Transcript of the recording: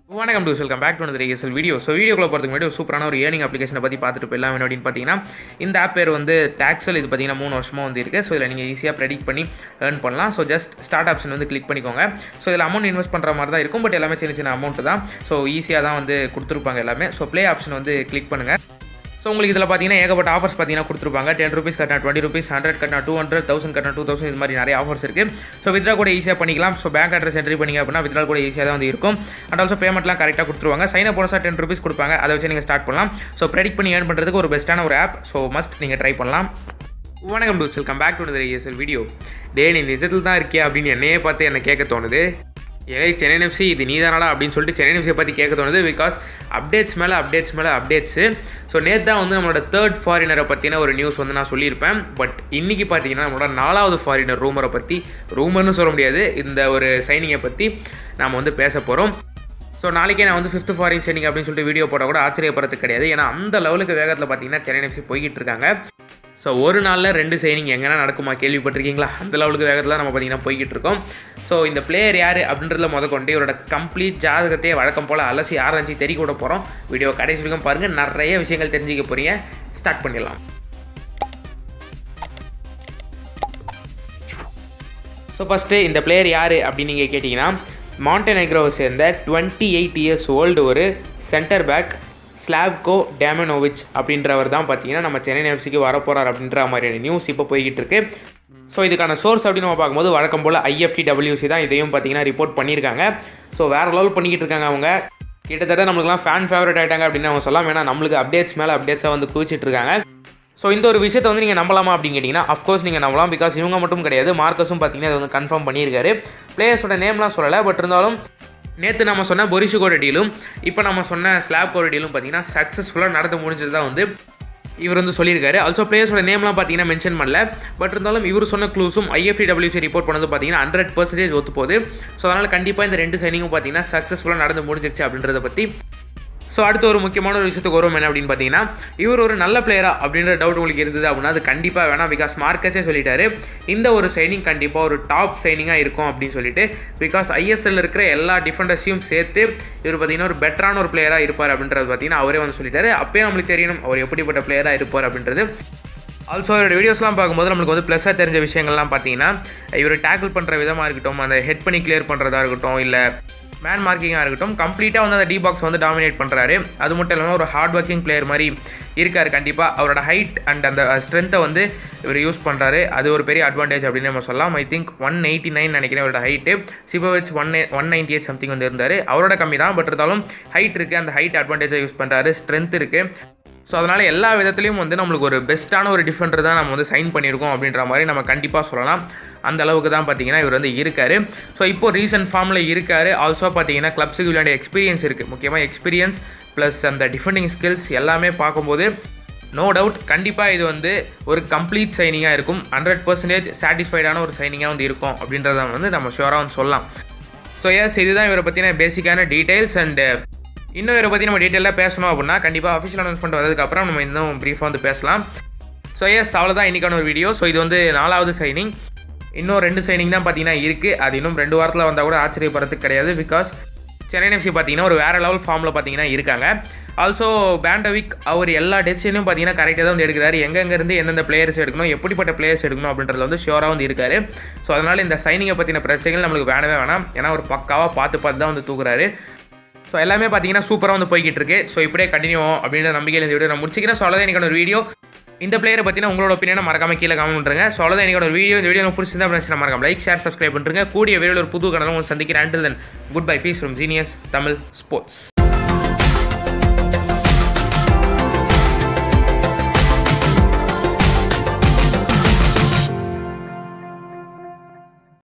வணக்கம் to welcome back to அந்த ASL video so வீடியோக்குள்ள போகிறதுக்கு முன்னாடி ஒரு சூப்பரான ஒரு ஏர்னிங் அப்ளிகேஷனை பற்றி பார்த்துட்டு போயிடலாம் என்ன அப்படின்னு பார்த்தீங்கன்னா இந்த ஆப் பேர் வந்து டாக்ஸல் இது பார்த்தீங்கன்னா மூணு வருஷமாக வந்து இருக்குது ஸோ இதில் நீங்கள் ஈஸியாக ப்ரெடிக்ட் பண்ணி ஏர்ன் பண்ணலாம் ஸோ ஜஸ்ட் ஸ்டார்ட் ஆப்ஷன் வந்து கிளிக் பண்ணிக்கோங்க ஸோ இதில் அமௌண்ட் இன்வெஸ்ட் பண்ணுற மாதிரி தான் இருக்கும் பட் எல்லாமே சின்ன சின்ன அமௌண்ட் தான் ஸோ ஈஸியாக தான் வந்து கொடுத்துருப்பாங்க எல்லாமே ஸோ ப்ளே ஆப்ஷன் வந்து கிளிக் பண்ணுங்கள் ஸோ உங்களுக்கு இதில் பார்த்தீங்கன்னா ஏகப்பட்ட ஆஃபர்ஸ் பார்த்தீங்கன்னா கொடுத்துருப்பாங்க டென் ருபீஸ் கட்டினா டுவெண்ட்டி ருபீஸ் ஹண்ட்ரட் கட்டினா டூ ஹண்ட்ரட் தௌசண்ட் கட்டினா டூ தௌசண்ட் இது மாதிரி நிறைய ஆஃபர்ஸ் இருக்குது ஸோ வித்ரா கூட ஈஸியாக பண்ணிக்கலாம் ஸோ பேங்க் அட்ரஸ் என்ட்ரி பண்ணிங்க அப்படின்னா வித்ரா கூட ஈஸியாக தான் வந்து இருக்கும் அண்ட் ஆல்சோ பேமெண்ட்லாம் கரெக்டாக கொடுத்துருவாங்க சைன் அப் போனஸாக டென் ருபீஸ் கொடுப்பாங்க அதை வச்சு நீங்கள் ஸ்டார்ட் பண்ணலாம் ஸோ ப்ரெடிக்ட் பண்ணி ஏர்ன் பண்ணுறதுக்கு ஒரு பெஸ்ட்டான ஒரு ஆப் ஸோ மஸ்ட் நீங்கள் ட்ரை பண்ணலாம் வணக்கம் to welcome back to SL video டே நீ நிஜத்தில் தான் இருக்கியா அப்படின்னு என்னையே பார்த்து என்ன கேட்க தோணுது ஏய் சென்னை எஃப்சி இது நீ தானடா அப்படின்னு சொல்லிட்டு சென்னை எஃப்சியை பற்றி கேட்க தோணுது பிகாஸ் அப்டேட்ஸ் மேலே அப்டேட்ஸ் மேலே அப்டேட்ஸு ஸோ நேற்று தான் வந்து நம்மளோட தேர்ட் ஃபாரினரை பற்றின ஒரு நியூஸ் வந்து நான் சொல்லியிருப்பேன் பட் இன்றைக்கி பார்த்தீங்கன்னா நம்மளோட நாலாவது ஃபாரினர் ரூமரை பற்றி ரூமர்னு சொல்ல முடியாது இந்த ஒரு சைனிங்கை பற்றி நாம் வந்து பேச போகிறோம் ஸோ நாளைக்கே நான் வந்து ஃபிஃப்த் ஃபாரின் சைனிங் அப்படின்னு சொல்லிட்டு வீடியோ போட்டால் கூட ஆச்சரியப்படுறது கிடையாது ஏன்னா அந்த லெவலுக்கு வேகத்தில் பார்த்தீங்கன்னா சென்னை எஃப்சி போய்கிட்டு இருக்காங்க ஸோ ஒரு நாளில் ரெண்டு சைனிங் எங்கன்னா நடக்குமா கேள்விப்பட்டிருக்கீங்களா அந்த லெவலுக்கு வேகத்தில் நம்ம பார்த்தீங்கன்னா போய்கிட்டு இருக்கோம் ஸோ இந்த பிளேயர் யார் அப்படின்றதுல முத கொண்டு இவரோட கம்ப்ளீட் ஜாதகத்தையே வழக்கம் போல் அலசி ஆராய்ச்சி தெரி கூட போகிறோம் வீடியோ கடைசி வரைக்கும் பாருங்கள் நிறைய விஷயங்கள் தெரிஞ்சுக்க போகிறீங்க ஸ்டார்ட் பண்ணிடலாம் ஸோ ஃபஸ்ட்டு இந்த பிளேயர் யார் அப்படின்னு நீங்கள் கேட்டிங்கன்னா மாண்டெனெக்ரோவை சேர்ந்த டுவெண்ட்டி எயிட் இயர்ஸ் ஓல்டு ஒரு சென்டர் பேக் ஸ்லாவ்கோ டேமனோவிச் அப்படின்றவர் தான் பார்த்தீங்கன்னா நம்ம சென்னை எஃப்சிக்கு வரப்போகிறார் அப்படின்ற மாதிரியான நியூஸ் இப்போ போய்கிட்டு இருக்கு ஸோ இதுக்கான சோர்ஸ் அப்படின்னு நம்ம பார்க்கும்போது வழக்கம் போல் ஐஎஃப்டி டபிள்யூசி தான் இதையும் பார்த்தீங்கன்னா ரிப்போர்ட் பண்ணியிருக்காங்க ஸோ வேறு லெவல் பண்ணிக்கிட்டு இருக்காங்க அவங்க கிட்டத்தட்ட நம்மளுக்குலாம் ஃபேன் ஃபேவரட் ஆகிட்டாங்க அப்படின்னு அவங்க சொல்லலாம் ஏன்னா நம்மளுக்கு அப்டேட்ஸ் மேலே அப்டேட்ஸாக வந்து குவிச்சிட்டு இருக்காங்க ஸோ இந்த ஒரு விஷயத்தை வந்து நீங்கள் நம்பலாமா அப்படின்னு கேட்டிங்கன்னா அஃப்கோர்ஸ் நீங்கள் நம்பலாம் பிகாஸ் இவங்க மட்டும் கிடையாது மார்க்கஸும் பார்த்தீங்கன்னா அதை வந்து கன்ஃபார்ம் பண்ணியிருக்காரு பிளேயர்ஸோட நேம்லாம் சொல்லலை பட் இருந்தாலும் நேற்று நம்ம சொன்ன பொரிசுகோட டீலும் இப்போ நம்ம சொன்ன ஸ்லாப்கோட டீலும் பார்த்தீங்கன்னா சக்ஸஸ்ஃபுல்லாக நடந்து முடிஞ்சது தான் வந்து இவர் வந்து சொல்லியிருக்காரு ஆல்சோ பிளேயர்ஸோட நேம்லாம் பார்த்தீங்கன்னா மென்ஷன் பண்ணல பட் இருந்தாலும் இவர் சொன்ன க்ளூஸும் ஐஎஃப்டிடபிள்யூசி ரிப்போர்ட் பண்ணது பார்த்தீங்கன்னா ஹண்ட்ரட் பர்சன்டேஜ் ஒத்து போகுது ஸோ அதனால் கண்டிப்பாக இந்த ரெண்டு சைனிங்கும் பார்த்தீங்கன்னா சக்ஸஸ்ஃபுல்லாக நடந்து முடிஞ்சிச்சு அப்படின்றத பற்றி ஸோ அடுத்து ஒரு முக்கியமான ஒரு விஷயத்துக்கு வரும் என்ன அப்படின்னு பார்த்தீங்கன்னா இவர் ஒரு நல்ல பிளேயரா அப்படின்ற டவுட் உங்களுக்கு இருந்தது அப்படின்னா அது கண்டிப்பாக வேணாம் பிகாஸ் மார்க்கஸே சொல்லிட்டாரு இந்த ஒரு சைனிங் கண்டிப்பாக ஒரு டாப் சைனிங்காக இருக்கும் அப்படின்னு சொல்லிட்டு பிகாஸ் ஐஎஸ்எல் இருக்கிற எல்லா டிஃபெண்டர்ஸையும் சேர்த்து இவர் பார்த்தீங்கன்னா ஒரு பெட்டரான ஒரு பிளேயராக இருப்பார் அப்படின்றது பார்த்தீங்கன்னா அவரே வந்து சொல்லிட்டாரு அப்பயே நம்மளுக்கு தெரியணும் அவர் எப்படிப்பட்ட பிளேயராக இருப்பார் அப்படின்றது ஆல்சோ இவரோட வீடியோஸ்லாம் பார்க்கும்போது நம்மளுக்கு வந்து ப்ளஸ்ஸாக தெரிஞ்ச விஷயங்கள்லாம் பார்த்தீங்கன்னா இவர் டேக்கிள் பண்ணுற விதமாக இருக்கட்டும் அந்த ஹெட் பண்ணி கிளியர் பண்ணுறதா இருக்கட்டும் இல்லை மேன் மார்க்கிங்காக இருக்கட்டும் கம்ப்ளீட்டாக வந்து அந்த டி பாக்ஸ் வந்து டாமினேட் பண்ணுறாரு அது மட்டும் இல்லாமல் ஒரு ஹார்ட் ஒர்க்கிங் பிளேயர் மாதிரி இருக்கார் கண்டிப்பாக அவரோட ஹைட் அண்ட் அந்த ஸ்ட்ரென்த்தை வந்து இவர் யூஸ் பண்ணுறாரு அது ஒரு பெரிய அட்வான்டேஜ் அப்படின்னு நம்ம சொல்லலாம் I think one eighty nine நினைக்கிறேன் அவரோட height Sipovic one one ninety eight something வந்து இருந்தார் அவரோட கம்மி தான் பட் இருந்தாலும் ஹைட் இருக்குது அந்த ஹைட் அட்வான்டேஜாக யூஸ் பண்ணுறாரு ஸ்ட்ரென்த் இருக்குது ஸோ அதனால் எல்லா விதத்துலையும் வந்து நம்மளுக்கு ஒரு பெஸ்ட்டான ஒரு டிஃபெண்டர் தான் நம்ம வந்து சைன் பண்ணியிருக்கோம் அப்படின்ற மாதிரி நம்ம கண்டிப்பாக சொல்லலாம் அந்த அளவுக்கு தான் பார்த்தீங்கன்னா இவர் வந்து இருக்கார் ஸோ இப்போ ரீசன்ட் ஃபார்மில் இருக்கார் ஆல்சோ பார்த்தீங்கன்னா கிளப்ஸுக்கு விளையாட எக்ஸ்பீரியன்ஸ் இருக்குது முக்கியமாக எக்ஸ்பீரியன்ஸ் ப்ளஸ் அந்த டிஃபெண்டிங் ஸ்கில்ஸ் எல்லாமே பார்க்கும்போது நோ டவுட் கண்டிப்பாக இது வந்து ஒரு கம்ப்ளீட் சைனிங்காக இருக்கும் ஹண்ட்ரட் பர்சன்டேஜ் சாட்டிஸ்ஃபைடான ஒரு சைனிங்காக வந்து இருக்கும் அப்படின்றத வந்து நம்ம ஷுவராக வந்து சொல்லலாம் ஸோ எஸ் இதுதான் இவரை பற்றின பேசிக்கான டீட்டெயில்ஸ் அண்டு இன்னும் இவரை பற்றி நம்ம டீட்டெயிலாக பேசணும் அப்படின்னா கண்டிப்பாக அஃபிஷியல் அனௌன்ஸ்மெண்ட் வந்ததுக்கப்புறம் நம்ம இன்னும் ப்ரீஃபாக வந்து பேசலாம் ஸோ எஸ் அவ்வளோதான் இன்றைக்கான ஒரு வீடியோ ஸோ இது வந்து நாலாவது சைனிங் இன்னும் ரெண்டு சைனிங் தான் பார்த்தீங்கன்னா இருக்குது அது இன்னும் ரெண்டு வாரத்தில் வந்தால் கூட ஆச்சரியப்படுறதுக்கு கிடையாது பிகாஸ் சென்னை எஃப்சி பார்த்தீங்கன்னா ஒரு வேறு லெவல் ஃபார்மில் பார்த்தீங்கன்னா இருக்காங்க ஆல்சோ பேண்டவிக் அவர் எல்லா டெசிஷனையும் பார்த்தீங்கன்னா கரெக்டாக தான் வந்து எடுக்கிறாரு எங்கெங்கேருந்து எந்தெந்த பிளேயர்ஸ் எடுக்கணும் எப்படிப்பட்ட பிளேயர்ஸ் எடுக்கணும் அப்படின்றதுல வந்து ஷியோராக வந்து இருக்காரு ஸோ அதனால் இந்த சைனிங்கை பற்றின பிரச்சனைகள் நம்மளுக்கு வேணவே வேணாம் ஏன்னா ஒரு பக்காவாக பார்த்து பார்த்து தான் வந்து தூக்குறாரு ஸோ எல்லாமே பார்த்தீங்கன்னா சூப்பராக வந்து போய்கிட்டு இருக்கு ஸோ இப்படியே கண்டினியூ அப்படின்ற நம்பிக்கையில் இந்த வீடியோ நான் முடிச்சிக்கிறேன் ஸோ அவ்வளோதான் எனக்கு ஒரு வீடியோ இந்த பிளேயரை பற்றின உங்களோட ஒப்பீனியனை மறக்காம கீழே கமெண்ட் பண்ணுறேங்க ஸோ அவ்வளோதான் எனக்கு ஒரு வீடியோ இந்த வீடியோ எனக்கு பிடிச்சிருந்தா அப்படின்னு மறக்காம லைக் ஷேர் சப்ஸ்கிரைப் பண்ணுறேன் கூடிய வீடியோவில் ஒரு புது கணலும் சந்திக்கிறேன் until then good bye peace from genius Tamil sports